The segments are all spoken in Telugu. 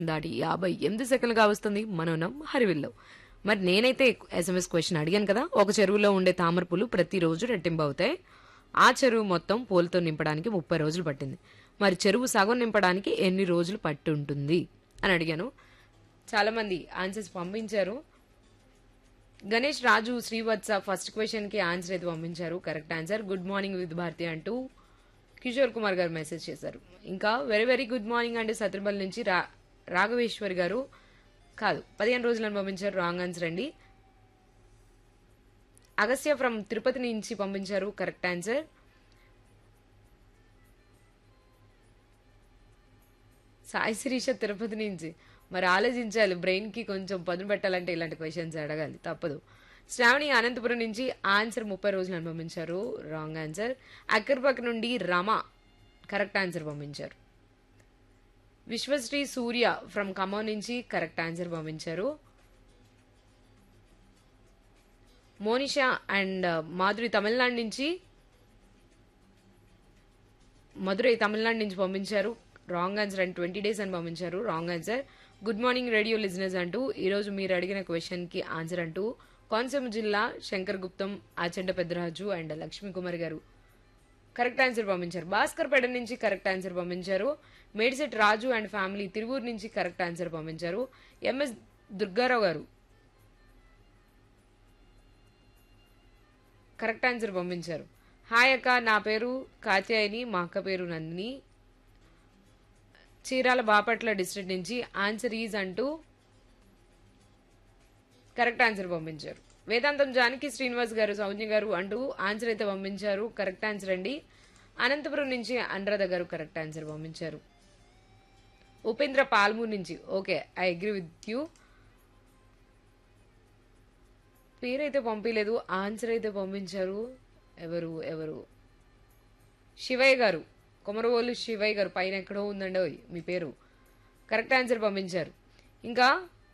దాటి యాభై ఎనిమిది సెకండ్లుగా వస్తుంది మనోనం హరివిల్లో మరి నేనైతే ఎస్ఎంఎస్ క్వశ్చన్ అడిగాను కదా ఒక చెరువులో ఉండే తామర పూలు ప్రతిరోజు రెట్టింపు అవుతాయి ఆ చెరువు మొత్తం పూలతో నింపడానికి ముప్పై రోజులు పట్టింది మరి చెరువు సగం నింపడానికి ఎన్ని రోజులు పట్టి ఉంటుంది అని అడిగాను చాలామంది ఆన్సర్స్ పంపించారు గణేష్ రాజు శ్రీవత్స ఫస్ట్ క్వశ్చన్ కి ఆన్సర్ అయితే పంపించారు correct answer good morning with Bharati అంటూ కిషోర్ కుమార్ గారు మెసేజ్ చేశారు ఇంకా వెరీ వెరీ గుడ్ మార్నింగ్ అండి సత్రబల్ నుంచి రా రాఘవేశ్వర్ గారు కాదు పదిహేను రోజులను పంపించారు రాంగ్ ఆన్సర్ అండి అగస్య ఫ్రమ్ తిరుపతి నుంచి పంపించారు కరెక్ట్ ఆన్సర్ సాయి శిరీష తిరుపతి నుంచి మరి ఆలోచించాలి బ్రెయిన్ కి కొంచెం పదును పెట్టాలంటే ఇలాంటి క్వశ్చన్స్ అడగాలి తప్పదు శ్రావణి అనంతపురం నుంచి ఆన్సర్ ముప్పై రోజులు అని పంపించారు రాంగ్ ఆన్సర్ అక్కర్పక్ నుండి రమ కరెక్ట్ ఆన్సర్ పంపించారు విశ్వశ్రీ సూర్య ఫ్రమ్ ఖమ్మం నుంచి కరెక్ట్ ఆన్సర్ పంపించారు మోనిషా అండ్ మాధురి తమిళనాడు నుంచి మధురై తమిళనాడు నుంచి పంపించారు wrong answer and twenty days అని పంపించారు wrong answer good morning radio listeners అంటూ ఈరోజు మీరు అడిగిన క్వశ్చన్ కి ఆన్సర్ అంటూ కోనసీమ జిల్లా శంకర్ గుప్తం ఆచండ పెద్దరాజు అండ్ లక్ష్మీ కుమార్ గారు కరెక్ట్ ఆన్సర్ పంపించారు భాస్కర్ పేట నుంచి కరెక్ట్ ఆన్సర్ పంపించారు మేడిసెట్ రాజు అండ్ ఫ్యామిలీ తిరువూరు నుంచి కరెక్ట్ ఆన్సర్ పంపించారు ఎంఎస్ దుర్గారావు గారు కరెక్ట్ ఆన్సర్ పంపించారు హాయ్ అక్క నా పేరు కాత్యాయని మా అక్క పేరు నందిని చీరాల బాపట్ల డిస్ట్రిక్ట్ నుంచి ఆన్సర్ ఈజ్ అంటూ కరెక్ట్ ఆన్సర్ పంపించారు వేదాంతం జానకి శ్రీనివాస్ గారు సౌజ్ఞ గారు అంటూ ఆన్సర్ అయితే పంపించారు కరెక్ట్ ఆన్సర్ అండి అనంతపురం నుంచి అనురాధ గారు కరెక్ట్ ఆన్సర్ పంపించారు ఉపేంద్ర పాల్మూర్ నుంచి okay I agree with you పేరైతే పంపించలేదు ఆన్సర్ అయితే పంపించారు ఎవరు ఎవరు శివయ్య గారు కొమరవోలు శివయ్య గారు పైన ఎక్కడో ఉందండి ఓయ్ మీ పేరు కరెక్ట్ ఆన్సర్ పంపించారు ఇంకా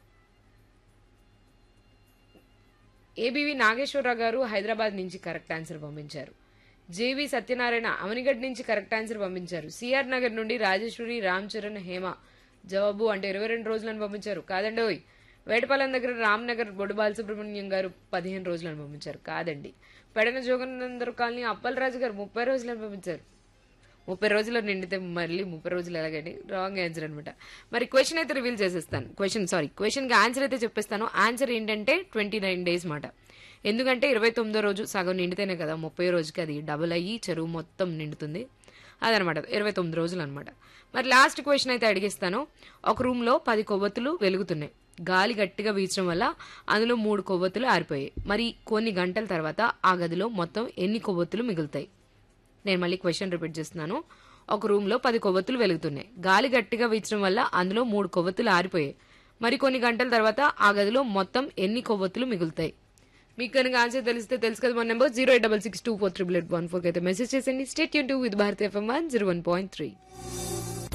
ఏబీవి నాగేశ్వరరావు గారు హైదరాబాద్ నుంచి కరెక్ట్ ఆన్సర్ పంపించారు జేవి సత్యనారాయణ అవనిగడ్ నుంచి కరెక్ట్ ఆన్సర్ పంపించారు సిఆర్ నగర్ నుండి రాజేశ్వరి రామ్ చరణ్ హేమ జవాబు అంటే ఇరవై రెండు రోజులను పంపించారు కాదండి ఓయ్ వేటపాలెం దగ్గర రామ్ నగర్ బొడు బాలసుబ్రహ్మణ్యం గారు పదిహేను రోజులను పంపించారు కాదండి పెడన జోగనందర్ కాలనీ అప్పలరాజు గారు ముప్పై రోజులను పంపించారు ముప్పై రోజుల్లో నిండితే మళ్ళీ ముప్పై రోజులు ఎలాగండి రాంగ్ ఆన్సర్ అనమాట మరి క్వశ్చన్ అయితే రివీల్ చేసేస్తాను క్వశ్చన్ సారీ క్వశ్చన్కి ఆన్సర్ అయితే చెప్పేస్తాను ఆన్సర్ ఏంటంటే ట్వంటీ నైన్ డేస్ మాట ఎందుకంటే ఇరవై తొమ్మిదో రోజు సగం నిండితేనే కదా ముప్పై రోజుకి అది డబుల్ అయ్యి చెరువు మొత్తం నిండుతుంది అదనమాట ఇరవై తొమ్మిది రోజులు అనమాట మరి లాస్ట్ క్వశ్చన్ అయితే అడిగిస్తాను ఒక రూమ్లో పది కొవ్వొత్తులు వెలుగుతున్నాయి గాలి గట్టిగా వీచడం వల్ల అందులో మూడు కొవ్వొత్తులు ఆరిపోయాయి మరి కొన్ని గంటల తర్వాత ఆ గదిలో మొత్తం ఎన్ని కొవ్వొత్తులు మిగులుతాయి నేను మళ్ళీ క్వశ్చన్ రిపీట్ చేస్తున్నాను ఒక రూమ్లో పది కొవ్వొత్తులు వెలుగుతున్నాయి గాలి గట్టిగా వీచడం వల్ల అందులో మూడు కొవ్వొత్తులు ఆరిపోయాయి మరి కొన్ని గంటల తర్వాత ఆ గదిలో మొత్తం ఎన్ని కొవ్వొత్తులు మిగులుతాయి మీకు కనుక ఆన్సర్ తెలిస్తే తెలుసు కదా మన number zero eight double six two four triple eight one four అయితే మెసేజ్ చేసేయండి స్టేట్ యూన్ to with Bharat FM one zero one point three